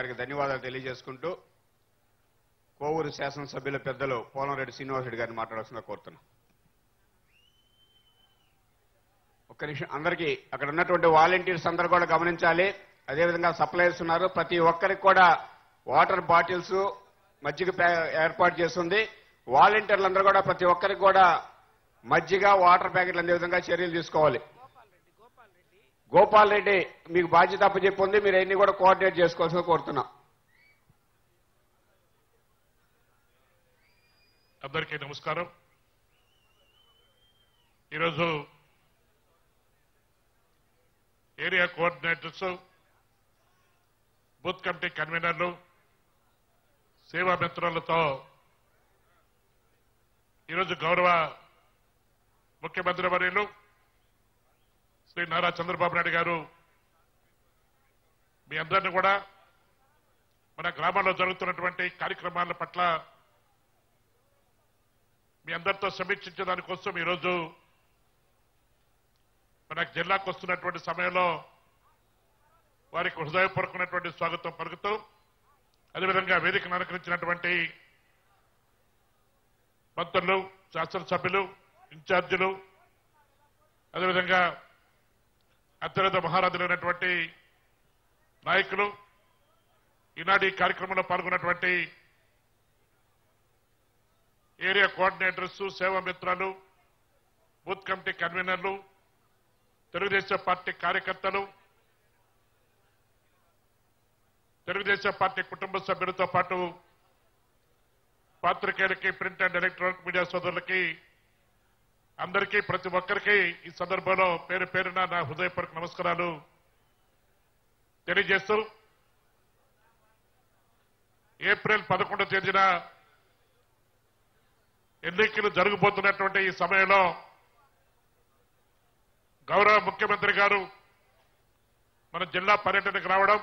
గారికి ధన్యవాదాలు తెలియజేసుకుంటూ కోవూరు శాసనసభ్యుల పెద్దలు పోలంరెడ్డి శ్రీనివాసరెడ్డి గారిని మాట్లాడాల్సిందిగా కోరుతున్నాం ఒక్క నిమిషం అందరికీ అక్కడ ఉన్నటువంటి వాలంటీర్స్ అందరూ కూడా గమనించాలి అదేవిధంగా సప్లయర్స్ ఉన్నారు ప్రతి ఒక్కరికి కూడా వాటర్ బాటిల్స్ మజ్జిగ ప్యా- ఏర్పాటు చేస్తుంది వాలంటీర్లు అందరూ కూడా ప్రతి ఒక్కరికి కూడా మజ్జిగ వాటర్ ప్యాకెట్లు అందే విధంగా చర్యలు తీసుకోవాలి గోపాల్ రెడ్డి మీకు బాధ్యత అప్పచెప్పి ఉంది మీరు అన్ని కూడా కోఆర్డినేట్ చేసుకోవాల్సింది కోరుతున్నాం అందరికీ నమస్కారం ఈరోజు ఏరియా కోఆర్డినేటర్స్ బూత్ కమిటీ కన్వీనర్లు సేవా మిత్రులతో ఈరోజు గౌరవ ముఖ్యమంత్రి వర్యులు శ్రీ నారా చంద్రబాబు నాయుడు గారు మీ అందరిని కూడా మన గ్రామాల్లో జరుగుతున్నటువంటి కార్యక్రమాల పట్ల మీ అందరితో సమీక్షించే దానికోసం ఈరోజు మన జిల్లాకు వస్తున్నటువంటి సమయంలో వారికి హృదయపూర్వకమైనటువంటి స్వాగతం పలుకుతూ అదేవిధంగా వేదికను అలంకరించినటువంటి మంత్రులు శాసనసభ్యులు ఇన్ఛార్జీలు అదేవిధంగా అత్యున్నత మహారాజులైనటువంటి నాయకులు ఈనాటి ఈ కార్యక్రమంలో పాల్గొన్నటువంటి ఏరియా కోఆర్డినేటర్స్ సేవా మిత్రాలు బూత్ కమిటీ కన్వీనర్లు తెలుగుదేశం పార్టీ కార్యకర్తలు తెలుగుదేశం పార్టీ కుటుంబ సభ్యులతో పాటు పాత్రికేయులకి ప్రింట్ అండ్ ఎలక్ట్రానిక్ మీడియా సోదరులకి అందరికీ ప్రతి ఒక్కరికి ఈ సందర్భంలో పేరు పేరున నా హృదయపూర్వక నమస్కారాలు తెలియజేస్తూ ఏప్రిల్ పదకొండో తేదీన ఎన్నికలు జరగబోతున్నటువంటి ఈ సమయంలో గౌరవ ముఖ్యమంత్రి గారు మన జిల్లా పర్యటనకు రావడం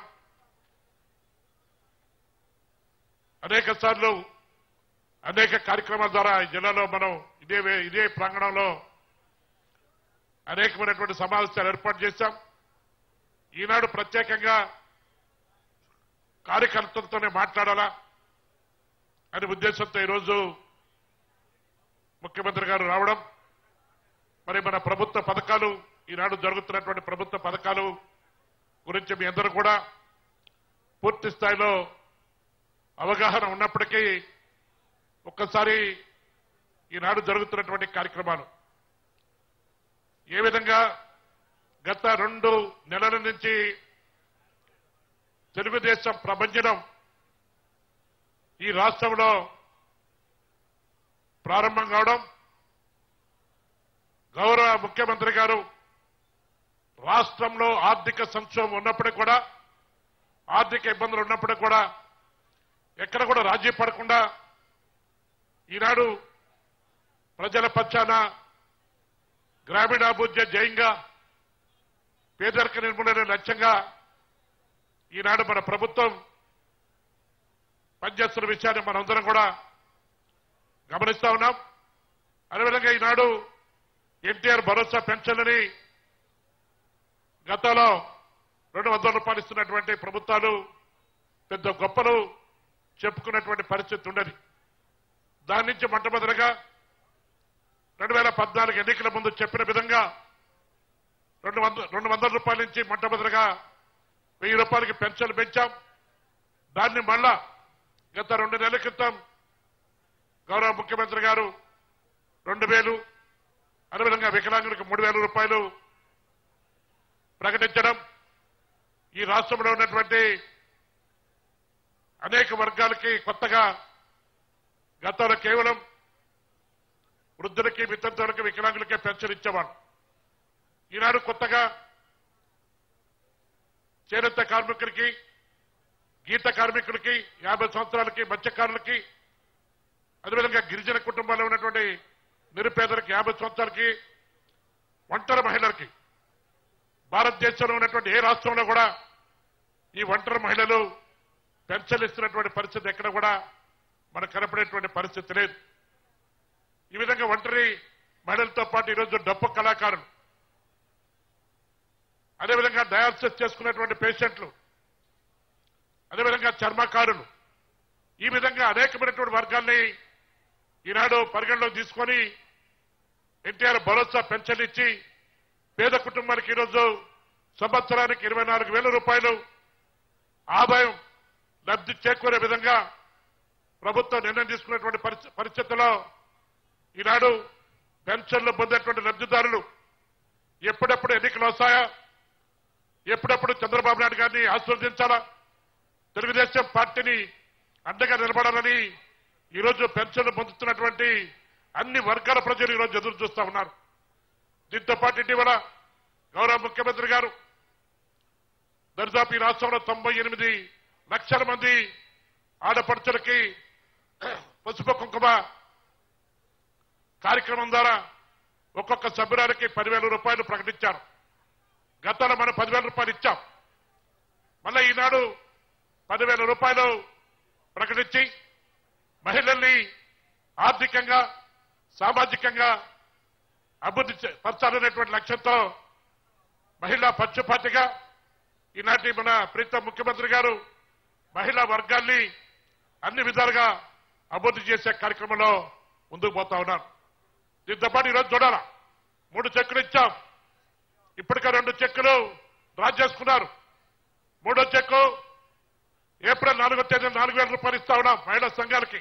అనేక సార్లు అనేక కార్యక్రమాల ద్వారా ఈ జిల్లాలో మనం ఇదే వే- ఇదే ప్రాంగణంలో అనేకమైనటువంటి సమావేశాలు ఏర్పాటు చేశాం ఈనాడు ప్రత్యేకంగా కార్యకర్తలతోనే మాట్లాడాలా అనే ఉద్దేశంతో ఈరోజు ముఖ్యమంత్రి గారు రావడం మరి మన ప్రభుత్వ పథకాలు ఈనాడు జరుగుతున్నటువంటి ప్రభుత్వ పథకాలు గురించి మీ అందరూ కూడా పూర్తి స్థాయిలో అవగాహన ఉన్నప్పటికీ ఒక్కసారి ఈనాడు జరుగుతున్నటువంటి కార్యక్రమాలు ఏ విధంగా గత రెండు నెలల నుంచి తెలుగుదేశం ప్రభంజనం ఈ రాష్ట్రంలో ప్రారంభం కావడం గౌరవ ముఖ్యమంత్రి గారు రాష్ట్రంలో ఆర్థిక సంక్షోభం ఉన్నప్పటికీ కూడా ఆర్థిక ఇబ్బందులు ఉన్నప్పటికీ కూడా ఎక్కడ కూడా రాజీ పడకుండా ఈనాడు ప్రజల పక్షాన గ్రామీణాభివృద్ధి జయంగా పేదరిక నిర్మూలన లక్ష్యంగా ఈనాడు మన ప్రభుత్వం పనిచేస్తున్న విషయాన్ని మనందరం కూడా గమనిస్తా ఉన్నాం అదేవిధంగా ఈనాడు ఎన్టీఆర్ భరోసా పెన్షన్లని గతంలో రెండు వందల రూపాయలు ఇస్తున్నటువంటి ప్రభుత్వాలు పెద్ద గొప్పలు చెప్పుకున్నటువంటి పరిస్థితి ఉండదు దాని నుంచి మొట్టమొదటిగా రెండు వేల పద్నాలుగు ఎన్నికల ముందు చెప్పిన విధంగా రెండు వంద రెండు వందల రూపాయల నుంచి మొట్టమొదటిగా వెయ్యి రూపాయలకి పెన్షన్లు పెంచాం దాన్ని మళ్ళా గత రెండు నెలల క్రితం గౌరవ ముఖ్యమంత్రి గారు రెండు వేలు అదేవిధంగా వికలాంగులకు మూడు వేల రూపాయలు ప్రకటించడం ఈ రాష్ట్రంలో ఉన్నటువంటి అనేక వర్గాలకి కొత్తగా గతంలో కేవలం వృద్ధులకి వితంతువులకి వికలాంగులకే పెన్షన్ ఇచ్చేవాడు ఈనాడు కొత్తగా చేనేత కార్మికులకి గీత కార్మికులకి యాభై సంవత్సరాలకి మత్స్యకారులకి అదేవిధంగా గిరిజన కుటుంబాల్లో ఉన్నటువంటి నిరుపేదలకి యాభై సంవత్సరాలకి ఒంటరి మహిళలకి భారతదేశంలో ఉన్నటువంటి ఏ రాష్ట్రంలో కూడా ఈ ఒంటరి మహిళలు పెన్షన్ ఇస్తున్నటువంటి పరిస్థితి ఎక్కడ కూడా మనకు కనపడేటువంటి పరిస్థితి లేదు ఈ విధంగా ఒంటరి మహిళలతో పాటు ఈరోజు డప్పు కళాకారులు అదేవిధంగా డయాలసిస్ చేసుకునేటువంటి పేషెంట్లు అదేవిధంగా చర్మకారులు ఈ విధంగా అనేకమైనటువంటి వర్గాల్ని ఈనాడు పరిగణలోకి తీసుకొని ఎన్టీఆర్ భరోసా పెన్షన్ ఇచ్చి పేద కుటుంబానికి ఈరోజు సంవత్సరానికి ఇరవై నాలుగు వేల రూపాయలు ఆదాయం లబ్ధి చేకూరే విధంగా ప్రభుత్వం నిర్ణయం తీసుకున్నటువంటి పరిస్థి- పరిస్థితుల్లో ఈనాడు పెన్షన్లు పొందేటువంటి లబ్ధిదారులు ఎప్పుడెప్పుడు ఎన్నికలు వస్తాయా ఎప్పుడెప్పుడు చంద్రబాబు నాయుడు గారిని ఆశీర్వదించాలా తెలుగుదేశం పార్టీని అండగా నిలబడాలని ఈరోజు పెన్షన్లు పొందుతున్నటువంటి అన్ని వర్గాల ప్రజలు ఈరోజు ఎదురు చూస్తా ఉన్నారు దీంతో పాటు ఇటీవల గౌరవ ముఖ్యమంత్రి గారు దరిదాపు ఈ రాష్ట్రంలో తొంభై ఎనిమిది లక్షల మంది ఆడపడుచులకి పసుపు కుంకుమ కార్యక్రమం ద్వారా ఒక్కొక్క సభ్యురానికి పదివేల రూపాయలు ప్రకటించారు గతంలో మనం పదివేల రూపాయలు ఇచ్చాం మళ్ళీ ఈనాడు పదివేల రూపాయలు ప్రకటించి మహిళల్ని ఆర్థికంగా సామాజికంగా అభివృద్ధి చే- పరచాలనేటువంటి లక్ష్యంతో మహిళా పక్షపాతిగా ఈనాటి మన ప్రీతం ముఖ్యమంత్రి గారు మహిళా వర్గాల్ని అన్ని విధాలుగా అభివృద్ధి చేసే కార్యక్రమంలో ముందుకు పోతా ఉన్నారు దీంతో పాటు ఈరోజు చూడాలా మూడు చెక్కులు ఇచ్చాం ఇప్పటికే రెండు చెక్కులు డ్రా చేసుకున్నారు మూడో చెక్కు ఏప్రిల్ నాలుగో తేదీ నాలుగు వేల రూపాయలు ఇస్తా ఉన్నాం మహిళా సంఘాలకి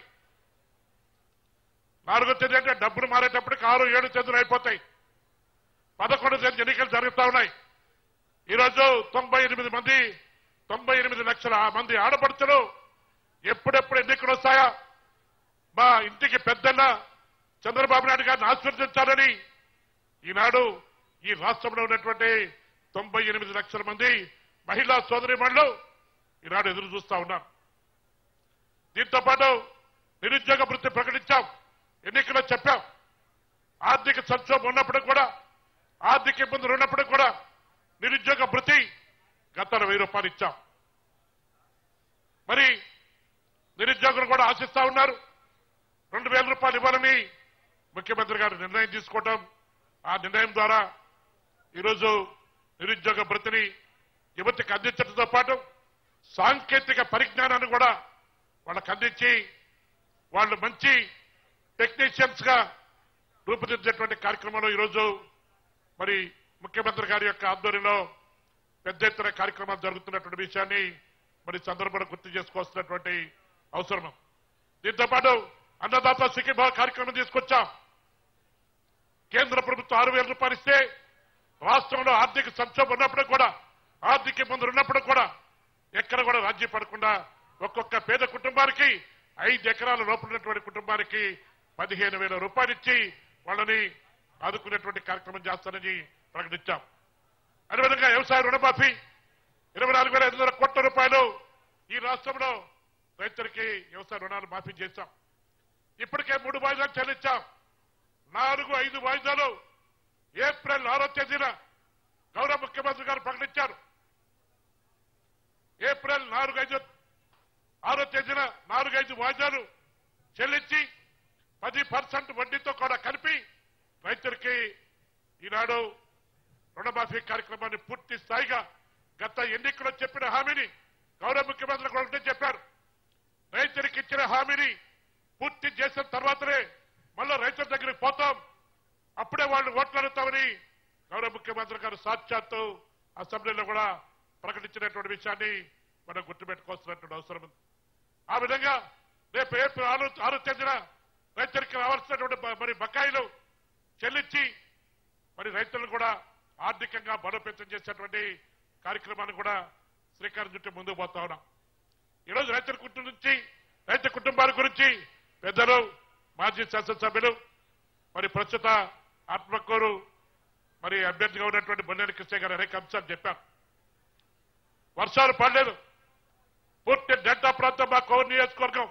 నాలుగో తేదీ అంటే డబ్బులు మారేటప్పటికి ఆరు ఏడు తేదీలు అయిపోతాయి పదకొండు తేదీ ఎన్నికలు జరుగుతా ఉన్నాయి ఈరోజు తొంభై ఎనిమిది మంది తొంభై ఎనిమిది లక్షల మంది ఆడపడుచులు ఎప్పుడెప్పుడు ఎన్నికలు వస్తాయా మా ఇంటికి పెద్దన్న చంద్రబాబు నాయుడు గారిని ఆశీర్వదించాలని ఈనాడు ఈ రాష్ట్రంలో ఉన్నటువంటి తొంభై ఎనిమిది లక్షల మంది మహిళా సోదరిమణులు ఈనాడు ఎదురు చూస్తా ఉన్నారు దీంతో పాటు నిరుద్యోగ వృత్తి ప్రకటించాం ఎన్నికల్లో చెప్పాం ఆర్థిక సంక్షోభం ఉన్నప్పుడు కూడా ఆర్థిక ఇబ్బందులు ఉన్నప్పుడు కూడా నిరుద్యోగ భృతి గతంలో వెయ్యి రూపాయలు ఇచ్చాం మరి నిరుద్యోగులు కూడా ఆశిస్తా ఉన్నారు రెండు వేల రూపాయలు ఇవ్వాలని ముఖ్యమంత్రి గారు నిర్ణయం తీసుకోవటం ఆ నిర్ణయం ద్వారా ఈరోజు నిరుద్యోగ భృతిని యువతికి అందించడంతో పాటు సాంకేతిక పరిజ్ఞానాన్ని కూడా వాళ్ళకి అందించి వాళ్ళు మంచి టెక్నీషియన్స్ గా రూపుదిద్దేటువంటి కార్యక్రమంలో ఈరోజు మరి ముఖ్యమంత్రి గారి యొక్క ఆధ్వర్యంలో పెద్ద ఎత్తున కార్యక్రమాలు జరుగుతున్నటువంటి విషయాన్ని మరి ఈ సందర్భంలో గుర్తు చేసుకోవాల్సినటువంటి అవసరం దీంతో పాటు అన్నదాత సుఖీభావ కార్యక్రమం తీసుకొచ్చాం కేంద్ర ప్రభుత్వం ఆరు వేల రూపాయలు ఇస్తే రాష్ట్రంలో ఆర్థిక సంక్షోభం ఉన్నప్పుడు కూడా ఆర్థిక ఇబ్బందులు ఉన్నప్పుడు కూడా ఎక్కడ కూడా రాజ్యం పడకుండా ఒక్కొక్క పేద కుటుంబానికి ఐదు ఎకరాల లోపల ఉన్నటువంటి కుటుంబానికి పదిహేను వేల రూపాయలు ఇచ్చి వాళ్ళని ఆదుకునేటువంటి కార్యక్రమం చేస్తానని ప్రకటించాం అదేవిధంగా వ్యవసాయ రుణమాఫీ ఇరవై నాలుగు వేల ఐదు వందల కోట్ల రూపాయలు ఈ రాష్ట్రంలో రైతులకి వ్యవసాయ రుణాలు మాఫీ చేశాం ఇప్పటికే మూడు వాయిదాలు చెల్లించాం నాలుగు ఐదు వాయిదాలు ఏప్రిల్ ఆరో తేదీన గౌరవ ముఖ్యమంత్రి గారు ప్రకటించారు ఏప్రిల్ నాలుగు ఐదు ఆరో తేదీన నాలుగైదు వాయిదాలు చెల్లించి పది పర్సెంట్ వడ్డీతో కూడా కలిపి రైతులకి ఈనాడు రుణమాఫీ కార్యక్రమాన్ని పూర్తి స్థాయిగా గత ఎన్నికల్లో చెప్పిన హామీని గౌరవ ముఖ్యమంత్రి కూడా ఒకటే చెప్పారు రైతులకు ఇచ్చిన హామీని పూర్తి చేసిన తర్వాతనే మళ్ళా రైతుల దగ్గరికి పోతాం అప్పుడే వాళ్ళు ఓట్లు అడుగుతామని గౌరవ ముఖ్యమంత్రి గారు సాక్షాత్తు అసెంబ్లీలో కూడా ప్రకటించినటువంటి విషయాన్ని మనం గుర్తుపెట్టుకోవాల్సినటువంటి అవసరం ఉంది ఆ విధంగా రేపు ఏప్రిల్ ఆరు ఆరు తేదీన రైతులకు రావాల్సినటువంటి బ- మరి బకాయిలు చెల్లించి మరి రైతులను కూడా ఆర్థికంగా బలోపేతం చేసేటువంటి కార్యక్రమాన్ని కూడా శ్రీకారం చుట్టూ ముందుకు పోతా ఉన్నాం ఈరోజు రైతుల కుటుంబం నుంచి రైతు కుటుంబాల గురించి పెద్దలు మాజీ శాసనసభ్యులు మరి ప్రస్తుత ఆత్మకూరు మరి అభ్యర్థిగా ఉన్నటువంటి బొన్నేని కృష్ణ గారు అనేక అంశాలు చెప్పారు వర్షాలు పడలేదు పూర్తి డెల్టా ప్రాంతం మా కోర్ నియోజకవర్గం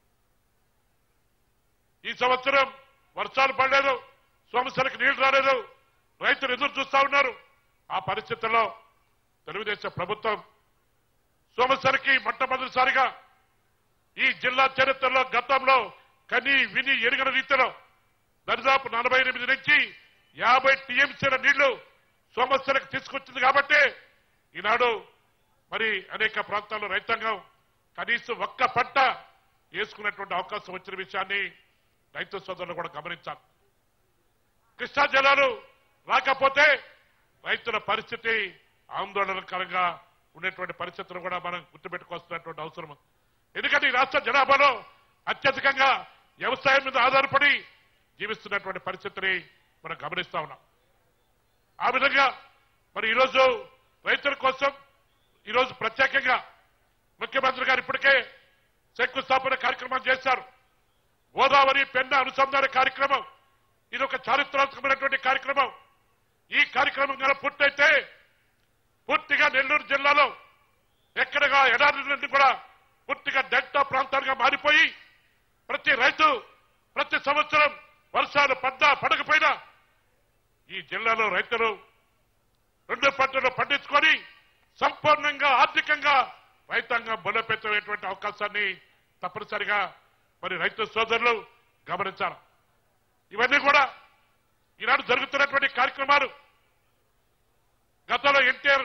ఈ సంవత్సరం వర్షాలు పడలేదు సమస్యలకు నీళ్లు రాలేదు రైతులు ఎదురు చూస్తా ఉన్నారు ఆ పరిస్థితుల్లో తెలుగుదేశం ప్రభుత్వం సోమసరికి మొట్టమొదటిసారిగా ఈ జిల్లా చరిత్రలో గతంలో కని విని ఎరుగని రీతిలో దరిదాపు నలభై ఎనిమిది నుంచి యాభై టీఎంసీల నీళ్లు సోమస్యలకు తీసుకొచ్చింది కాబట్టి ఈనాడు మరి అనేక ప్రాంతాల్లో రైతాంగం కనీసం ఒక్క పంట వేసుకునేటువంటి అవకాశం వచ్చిన విషయాన్ని రైతు సోదరులు కూడా గమనించాలి కృష్ణా జలాలు రాకపోతే రైతుల పరిస్థితి ఆందోళనకరంగా ఉండేటువంటి పరిస్థితులు కూడా మనం గుర్తుపెట్టుకోవాల్సినటువంటి అవసరం ఉంది. ఎందుకంటే ఈ రాష్ట్ర జనాభాలో అత్యధికంగా వ్యవసాయం మీద ఆధారపడి జీవిస్తున్నటువంటి పరిస్థితిని మనం గమనిస్తా ఉన్నాం ఆ విధంగా మరి ఈరోజు రైతుల కోసం ఈరోజు ప్రత్యేకంగా ముఖ్యమంత్రి గారు ఇప్పటికే శంకుస్థాపన కార్యక్రమం చేశారు గోదావరి పెన్న అనుసంధాన కార్యక్రమం ఇది ఒక చారిత్రాత్మకమైనటువంటి కార్యక్రమం ఈ కార్యక్రమం కనుక పూర్తయితే పూర్తిగా నెల్లూరు జిల్లాలో ఎక్కడగా ఎడారి నుండి కూడా పూర్తిగా డెల్టా ప్రాంతాలుగా మారిపోయి ప్రతి రైతు ప్రతి సంవత్సరం వర్షాలు పడ్డా పడకపోయినా ఈ జిల్లాలో రైతులు రెండు పంటలు పండించుకొని సంపూర్ణంగా ఆర్థికంగా రైతాంగం బలోపేతమైనటువంటి అవకాశాన్ని తప్పనిసరిగా మరి రైతు సోదరులు గమనించాలి ఇవన్నీ కూడా ఈనాడు జరుగుతున్నటువంటి కార్యక్రమాలు గతంలో ఎన్టీఆర్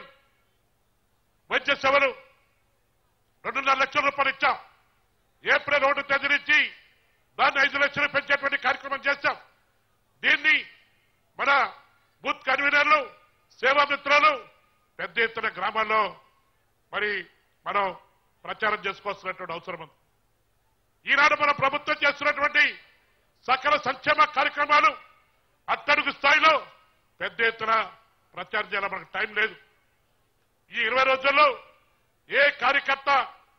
వైద్య సేవలు రెండున్నర లక్షల రూపాయలు ఇచ్చాం ఏప్రిల్ ఒకటి తేదీ నుంచి దాన్ని ఐదు లక్షలు పెంచేటువంటి కార్యక్రమం చేశాం దీన్ని మన బూత్ కన్వీనర్లు సేవా మిత్రులు పెద్ద ఎత్తున గ్రామాల్లో మరి మనం ప్రచారం చేసుకోవాల్సినటువంటి అవసరం ఉంది ఈనాడు మన ప్రభుత్వం చేస్తున్నటువంటి సకల సంక్షేమ కార్యక్రమాలు అట్టడుగు స్థాయిలో పెద్ద ఎత్తున ప్రచారం చేయాలి మనకు టైం లేదు ఈ ఇరవై రోజుల్లో ఏ కార్యకర్త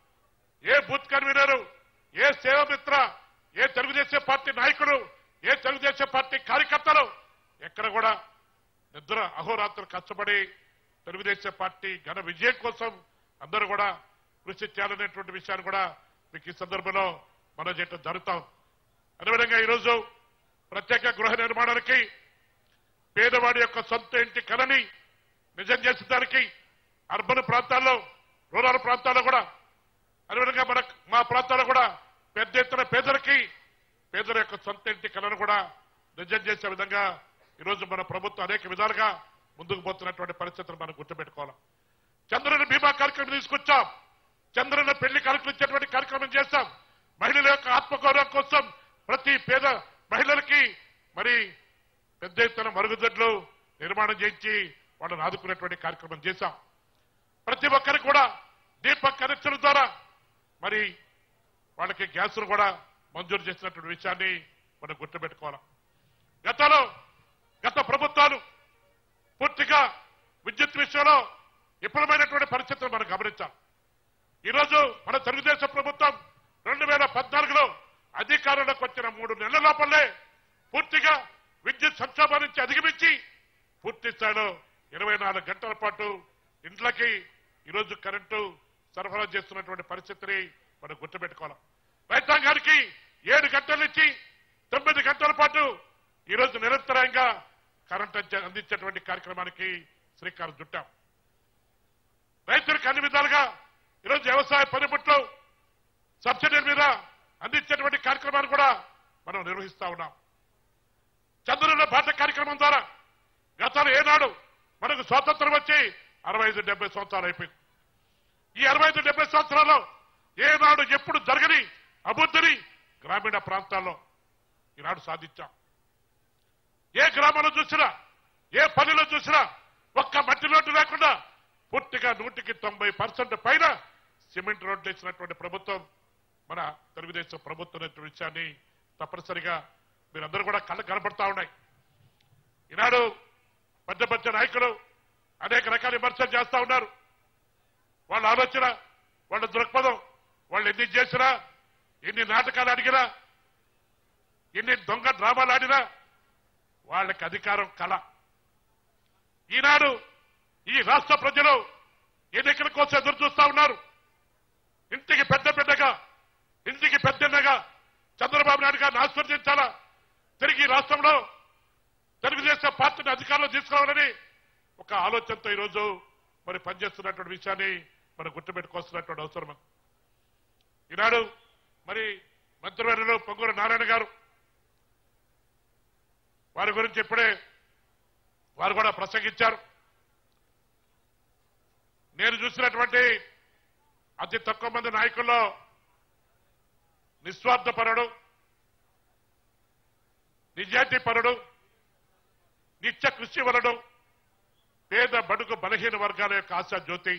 ఏ బూత్ కన్వీనరు ఏ సేవమిత్ర ఏ తెలుగుదేశం పార్టీ నాయకుడు ఏ తెలుగుదేశం పార్టీ కార్యకర్తలు ఎక్కడ కూడా నిద్ర అహోరాత్రులు కష్టపడి తెలుగుదేశం పార్టీ ఘన విజయం కోసం అందరూ కూడా కృషి చేయాలనేటువంటి విషయాన్ని కూడా మీకు ఈ సందర్భంలో మనం చేయటం జరుగుతాం అదేవిధంగా ఈరోజు ప్రత్యేక గృహ నిర్మాణానికి పేదవాడి యొక్క సొంత ఇంటి కళని నిజం చేసేదానికి అర్బన్ ప్రాంతాల్లో రూరల్ ప్రాంతాల్లో కూడా అదేవిధంగా మన మా ప్రాంతాల్లో కూడా పెద్ద ఎత్తున పేదలకి పేదల యొక్క సొంత ఇంటి కళను కూడా నిజం చేసే విధంగా ఈరోజు మన ప్రభుత్వం అనేక విధాలుగా ముందుకు పోతున్నటువంటి పరిస్థితులు మనం గుర్తుపెట్టుకోవాలి చంద్రుని బీమా కార్యక్రమం తీసుకొచ్చాం చంద్రుని పెళ్లి కార్యక్రమం ఇచ్చేటువంటి కార్యక్రమం చేశాం మహిళల యొక్క ఆత్మగౌరవం కోసం ప్రతి పేద మహిళలకి మరి పెద్ద ఎత్తున మరుగుదొడ్లు నిర్మాణం చేయించి వాళ్ళని ఆదుకునేటువంటి కార్యక్రమం చేశాం ప్రతి ఒక్కరికి కూడా దీపక్ కనెక్షన్ ద్వారా మరి వాళ్ళకి గ్యాసులు కూడా మంజూరు చేసినటువంటి విషయాన్ని మనం గుర్తుపెట్టుకోవాలి గతంలో గత ప్రభుత్వాలు పూర్తిగా విద్యుత్ విషయంలో విఫలమైనటువంటి పరిస్థితులు మనం గమనించాం ఈరోజు మన తెలుగుదేశం ప్రభుత్వం రెండు వేల పద్నాలుగులో అధికారంలోకి వచ్చిన మూడు నెలల లోపలే పూర్తిగా విద్యుత్ సంక్షోభం నుంచి అధిగమించి పూర్తి స్థాయిలో ఇరవై నాలుగు గంటల పాటు ఇండ్లకి ఈరోజు కరెంటు సరఫరా చేస్తున్నటువంటి పరిస్థితిని మనం గుర్తుపెట్టుకోవాలి రైతాంగానికి ఏడు గంటల నుంచి తొమ్మిది గంటల పాటు ఈరోజు నిరంతరంగా కరెంట్ అంచ- అందించేటువంటి కార్యక్రమానికి శ్రీకారం చుట్టాం రైతులకు అన్ని విధాలుగా ఈరోజు వ్యవసాయ పనిముట్లు సబ్సిడీల మీద అందించేటువంటి కార్యక్రమాన్ని కూడా మనం నిర్వహిస్తా ఉన్నాం చంద్రుల బాట కార్యక్రమం ద్వారా గతంలో ఏనాడు మనకు స్వాతంత్రం వచ్చి అరవై ఐదు డెబ్బై సంవత్సరాలు అయిపోయింది ఈ అరవై ఐదు డెబ్బై సంవత్సరాల్లో ఏనాడు ఎప్పుడు జరగని అభివృద్ధిని గ్రామీణ ప్రాంతాల్లో ఈనాడు సాధించాం ఏ గ్రామంలో చూసినా ఏ పనిలో చూసినా ఒక్క మట్టి రోడ్డు లేకుండా పూర్తిగా నూటికి తొంభై పర్సెంట్ పైన సిమెంట్ రోడ్లు ఇచ్చినటువంటి ప్రభుత్వం మన తెలుగుదేశం ప్రభుత్వం అనేటువంటి విషయాన్ని తప్పనిసరిగా మీరందరూ కూడా కళ్ళ కనపడతా ఉన్నాయి ఈనాడు పెద్ద పెద్ద నాయకులు అనేక రకాల విమర్శలు చేస్తా ఉన్నారు వాళ్ళ ఆలోచన వాళ్ళ దృక్పథం వాళ్ళు ఎన్ని చేసినా ఎన్ని నాటకాలు అడిగినా ఎన్ని దొంగ డ్రామాలు ఆడినా వాళ్ళకి అధికారం కళ ఈనాడు ఈ రాష్ట్ర ప్రజలు ఎన్నికల కోసం ఎదురు చూస్తా ఉన్నారు ఇంటికి పెద్ద పెద్దగా ఇంటికి పెద్దగా చంద్రబాబు నాయుడు గారిని ఆస్వర్దించాలా తిరిగి ఈ రాష్ట్రంలో తెలుగుదేశం పార్టీని అధికారంలో తీసుకోవాలని ఒక ఆలోచనతో ఈరోజు మరి పనిచేస్తున్నటువంటి విషయాన్ని మనం గుర్తుపెట్టుకోవాల్సినటువంటి అవసరం ఉంది. ఈనాడు మరి మంత్రివర్యులు పొంగూరు నారాయణ గారు వారి గురించి ఇప్పుడే వారు కూడా ప్రసంగించారు నేను చూసినటువంటి అతి తక్కువ మంది నాయకుల్లో నిస్వార్థపరుడు నిజాయితీ పరుడు నిత్య కృషి వలడు పేద బడుగు బలహీన వర్గాల యొక్క ఆశా జ్యోతి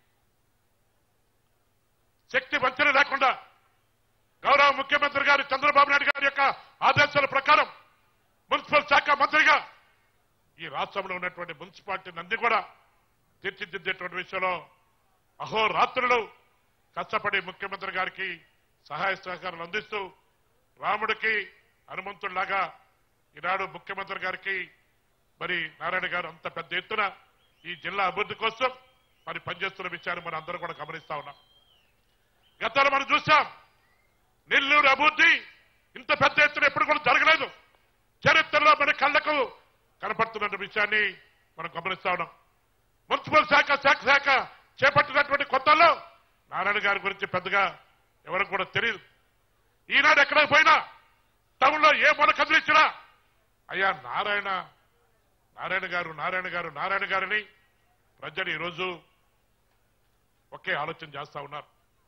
శక్తి వంచన లేకుండా గౌరవ ముఖ్యమంత్రి గారు చంద్రబాబు నాయుడు గారి యొక్క ఆదేశాల ప్రకారం మున్సిపల్ శాఖ మంత్రిగా ఈ రాష్ట్రంలో ఉన్నటువంటి మున్సిపాలిటీని అన్ని కూడా తీర్చిదిద్దేటువంటి విషయంలో అహోరాత్రులు కష్టపడి ముఖ్యమంత్రి గారికి సహాయ సహకారాలు అందిస్తూ రాముడికి హనుమంతుడిలాగా ఈనాడు ముఖ్యమంత్రి గారికి మరి నారాయణ గారు అంత పెద్ద ఎత్తున ఈ జిల్లా అభివృద్ధి కోసం మరి పనిచేస్తున్న విషయాన్ని మనం అందరం కూడా గమనిస్తా ఉన్నాం గతంలో మనం చూసాం నెల్లూరు అభివృద్ధి ఇంత పెద్ద ఎత్తున ఎప్పుడు కూడా జరగలేదు చరిత్రలో మన కళ్ళకు కనపడుతున్న విషయాన్ని మనం గమనిస్తా ఉన్నాం మున్సిపల్ శాఖ శాఖ శాఖ చేపట్టినటువంటి కొత్తలో నారాయణ గారి గురించి పెద్దగా ఎవరికి కూడా తెలియదు ఈనాడు ఎక్కడికి పోయినా టౌన్లో ఏ మొన కదిలించినా అయ్యా నారాయణ నారాయణ గారు నారాయణ గారు నారాయణ గారిని ప్రజలు ఈరోజు ఒకే ఆలోచన చేస్తా ఉన్నారు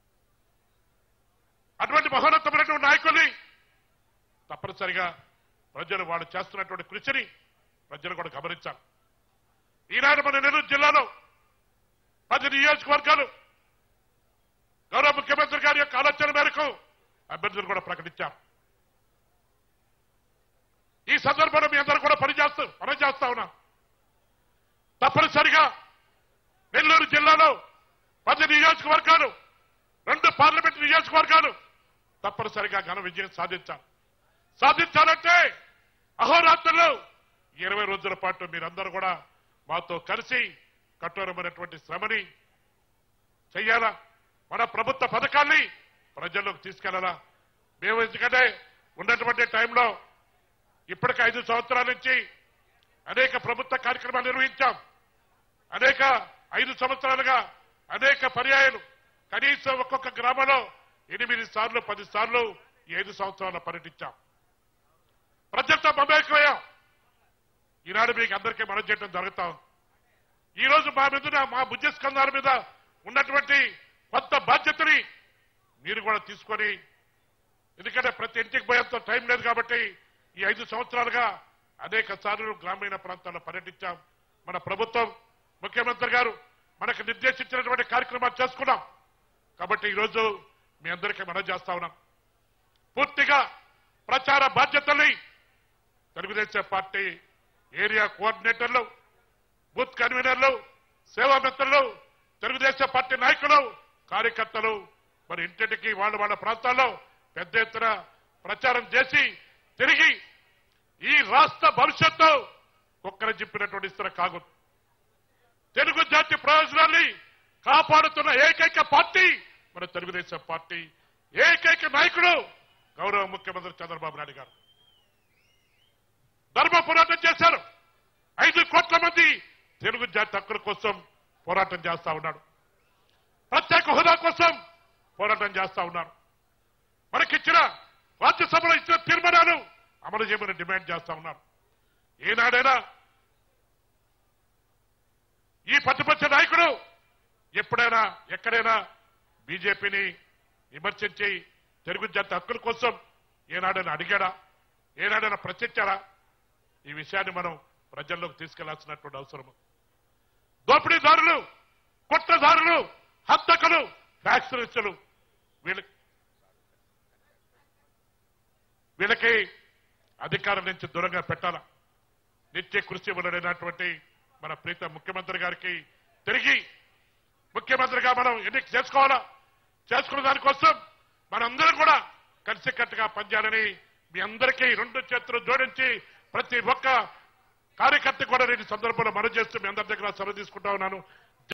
అటువంటి మహోన్నతమైనటువంటి నాయకుల్ని తప్పనిసరిగా ప్రజలు వాళ్ళు చేస్తున్నటువంటి కృషిని ప్రజలు కూడా గమనించాలి ఈనాడు మన నెల్లూరు జిల్లాలో పది నియోజకవర్గాలు గౌరవ ముఖ్యమంత్రి గారి యొక్క ఆలోచన మేరకు అభ్యర్థులు కూడా ప్రకటించారు ఈ సందర్భంలో మీ అందరూ కూడా పనిచేస్తూ పని చేస్తా ఉన్నాం తప్పనిసరిగా నెల్లూరు జిల్లాలో పది నియోజకవర్గాలు రెండు పార్లమెంట్ నియోజకవర్గాలు తప్పనిసరిగా ఘన విజయం సాధించాలి సాధించాలంటే అహోరాత్రులు ఇరవై రోజుల పాటు మీరందరూ కూడా మాతో కలిసి కఠోరమైనటువంటి శ్రమని చెయ్యాలా మన ప్రభుత్వ పథకాల్ని ప్రజల్లోకి తీసుకెళ్లాలా మేము ఎందుకంటే ఉన్నటువంటి టైంలో ఇప్పటికి ఐదు సంవత్సరాల నుంచి అనేక ప్రభుత్వ కార్యక్రమాలు నిర్వహించాం అనేక ఐదు సంవత్సరాలుగా అనేక పర్యాయాలు కనీసం ఒక్కొక్క గ్రామంలో ఎనిమిది సార్లు పది సార్లు ఈ ఐదు సంవత్సరాలు పర్యటించాం ప్రజలతో మమేకమయ్యాం ఈనాడు మీకు అందరికీ మనం చేయడం జరుగుతా ఉంది ఈ రోజు మా మీద మా బుద్ధి స్కంధాల మీద ఉన్నటువంటి కొత్త బాధ్యతని మీరు కూడా తీసుకొని ఎందుకంటే ప్రతి ఇంటికి పోయేంత టైం లేదు కాబట్టి ఈ ఐదు సంవత్సరాలుగా అనేక సార్లు గ్రామీణ ప్రాంతాల్లో పర్యటించాం మన ప్రభుత్వం ముఖ్యమంత్రి గారు మనకు నిర్దేశించినటువంటి కార్యక్రమాలు చేసుకున్నాం కాబట్టి ఈరోజు మీ అందరికీ మనం చేస్తా ఉన్నాం పూర్తిగా ప్రచార బాధ్యతల్ని తెలుగుదేశం పార్టీ ఏరియా కోఆర్డినేటర్లు బూత్ కన్వీనర్లు సేవా మిత్రులు తెలుగుదేశం పార్టీ నాయకులు కార్యకర్తలు మరి ఇంటింటికి వాళ్ళ వాళ్ళ ప్రాంతాల్లో పెద్ద ఎత్తున ప్రచారం చేసి తిరిగి ఈ రాష్ట్ర భవిష్యత్తు ఒక్కరు చెప్పినటువంటి ఇస్తున్న కాగు తెలుగు జాతి ప్రయోజనాల్ని కాపాడుతున్న ఏకైక పార్టీ మన తెలుగుదేశం పార్టీ ఏకైక నాయకుడు గౌరవ ముఖ్యమంత్రి చంద్రబాబు నాయుడు గారు ధర్మ పోరాటం చేశారు ఐదు కోట్ల మంది తెలుగు జాతి హక్కుల కోసం పోరాటం చేస్తా ఉన్నాడు ప్రత్యేక హోదా కోసం పోరాటం చేస్తా ఉన్నారు మనకిచ్చిన రాజ్యసభలో ఇచ్చిన తీర్మానాలు అమలు చేయమని డిమాండ్ చేస్తా ఉన్నారు ఏనాడైనా ఈ ప్రతిపక్ష నాయకుడు ఎప్పుడైనా ఎక్కడైనా బీజేపీని విమర్శించి తెలుగు జాతి హక్కుల కోసం ఏనాడైనా అడిగాడా ఏనాడైనా ప్రశ్నించారా ఈ విషయాన్ని మనం ప్రజల్లోకి తీసుకెళ్లాల్సినటువంటి అవసరం ఉంది. దోపిడీదారులు కుట్రదారులు హంతకులు ఫ్యాక్టరీస్టులు వీళ్ళ వీళ్ళకి అధికారం నుంచి దూరంగా పెట్టాల నిత్య కృషి ఉండనటువంటి మన ప్రీత ముఖ్యమంత్రి గారికి తిరిగి ముఖ్యమంత్రిగా మనం ఎన్నిక చేసుకోవాలా చేసుకున్న దానికోసం మనందరం కూడా కలిసికట్టుగా పనిచేయాలని మీ అందరికీ రెండు చేతులు జోడించి ప్రతి ఒక్క కార్యకర్త కూడా నేను ఈ సందర్భంలో మనం చేస్తూ మీ అందరి దగ్గర సెలవు తీసుకుంటా ఉన్నాను